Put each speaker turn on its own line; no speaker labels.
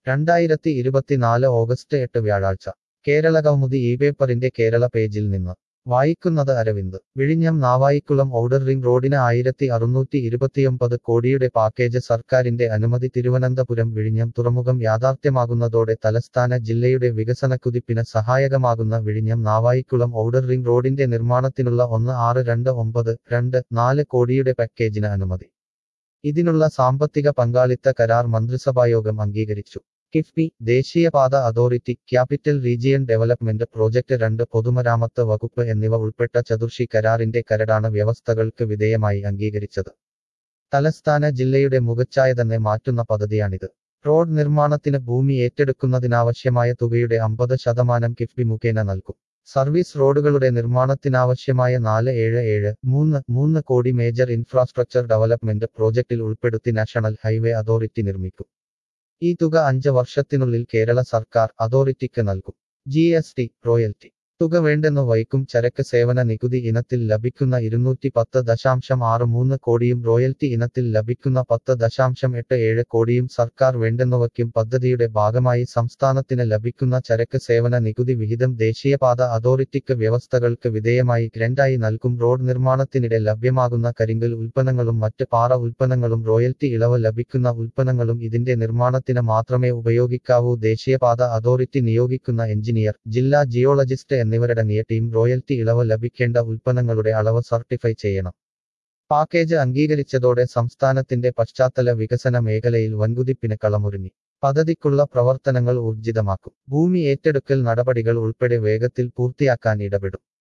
രണ്ടായിരത്തി ഇരുപത്തിനാല് ഓഗസ്റ്റ് എട്ട് വ്യാഴാഴ്ച കേരള കൗമുദി ഈ പേപ്പറിന്റെ കേരള പേജിൽ നിന്ന് വായിക്കുന്നത് അരവിന്ദ് വിഴിഞ്ഞം നാവായിക്കുളം ഔഡർ റിംഗ് റോഡിന് ആയിരത്തി അറുന്നൂറ്റി ഇരുപത്തിയൊമ്പത് കോടിയുടെ പാക്കേജ് സർക്കാരിന്റെ അനുമതി തിരുവനന്തപുരം വിഴിഞ്ഞം തുറമുഖം യാഥാർത്ഥ്യമാകുന്നതോടെ തലസ്ഥാന ജില്ലയുടെ വികസനക്കുതിപ്പിന് സഹായകമാകുന്ന വിഴിഞ്ഞം നാവായിക്കുളം ഔഡർ റിംഗ് റോഡിന്റെ നിർമ്മാണത്തിനുള്ള ഒന്ന് ആറ് രണ്ട് ഒമ്പത് രണ്ട് നാല് കോടിയുടെ പാക്കേജിന് അനുമതി ഇതിനുള്ള സാമ്പത്തിക പങ്കാളിത്ത കരാർ മന്ത്രിസഭായോഗം അംഗീകരിച്ചു കിഫ്ബി ദേശീയപാത authority capital region development project രണ്ട് പൊതുമരാമത്ത് വകുപ്പ് എന്നിവ ഉൾപ്പെട്ട ചതുർഷി കരാറിന്റെ കരടാണ് വ്യവസ്ഥകൾക്ക് വിധേയമായി അംഗീകരിച്ചത് തലസ്ഥാന ജില്ലയുടെ മുഖച്ഛായ തന്നെ മാറ്റുന്ന പദ്ധതിയാണിത് റോഡ് നിർമ്മാണത്തിന് ഭൂമി ഏറ്റെടുക്കുന്നതിനാവശ്യമായ തുകയുടെ അമ്പത് ശതമാനം കിഫ്ബി മുഖേന നൽകും സർവീസ് റോഡുകളുടെ നിർമ്മാണത്തിനാവശ്യമായ നാല് ഏഴ് ഏഴ് മൂന്ന് മൂന്ന് കോടി മേജർ ഇൻഫ്രാസ്ട്രക്ചർ ഡെവലപ്മെന്റ് പ്രോജക്റ്റിൽ ഉൾപ്പെടുത്തി നാഷണൽ ഹൈവേ അതോറിറ്റി നിർമ്മിക്കും ഈ തുക അഞ്ച് വർഷത്തിനുള്ളിൽ കേരള സർക്കാർ അതോറിറ്റിക്ക് നൽകും ജി എസ് ടി റോയൽറ്റി തുക വേണ്ടെന്ന് വൈക്കും ചരക്ക് സേവന നികുതി ഇനത്തിൽ ലഭിക്കുന്ന ഇരുന്നൂറ്റി പത്ത് ദശാംശം ആറ് മൂന്ന് കോടിയും റോയൽറ്റി ഇനത്തിൽ ലഭിക്കുന്ന പത്ത് ദശാംശം എട്ട് ഏഴ് കോടിയും സർക്കാർ വേണ്ടെന്നുവയ്ക്കും പദ്ധതിയുടെ ഭാഗമായി സംസ്ഥാനത്തിന് ലഭിക്കുന്ന ചരക്ക് സേവന നികുതി വിഹിതം ദേശീയപാത അതോറിറ്റിക്ക് വ്യവസ്ഥകൾക്ക് വിധേയമായി ഗ്രന്റായി നൽകും റോഡ് നിർമ്മാണത്തിനിടെ ലഭ്യമാകുന്ന കരിങ്കൽ ഉൽപ്പന്നങ്ങളും മറ്റ് പാറ ഉൽപ്പന്നങ്ങളും റോയൽറ്റി ഇളവ് ലഭിക്കുന്ന ഉൽപ്പന്നങ്ങളും ഇതിന്റെ നിർമ്മാണത്തിന് മാത്രമേ ഉപയോഗിക്കാവൂ ദേശീയപാത അതോറിറ്റി നിയോഗിക്കുന്ന എഞ്ചിനീയർ ജില്ലാ ജിയോളജിസ്റ്റ് എന്നിവരടങ്ങിയ ടീം റോയൽറ്റി ഇളവ് ലഭിക്കേണ്ട ഉൽപ്പന്നങ്ങളുടെ അളവ് സർട്ടിഫൈ ചെയ്യണം പാക്കേജ് അംഗീകരിച്ചതോടെ സംസ്ഥാനത്തിന്റെ പശ്ചാത്തല വികസന മേഖലയിൽ വൻകുതിപ്പിന് കളമൊരുങ്ങി പദ്ധതിക്കുള്ള പ്രവർത്തനങ്ങൾ ഊർജിതമാക്കും ഭൂമി ഏറ്റെടുക്കൽ നടപടികൾ ഉൾപ്പെടെ വേഗത്തിൽ പൂർത്തിയാക്കാൻ ഇടപെടും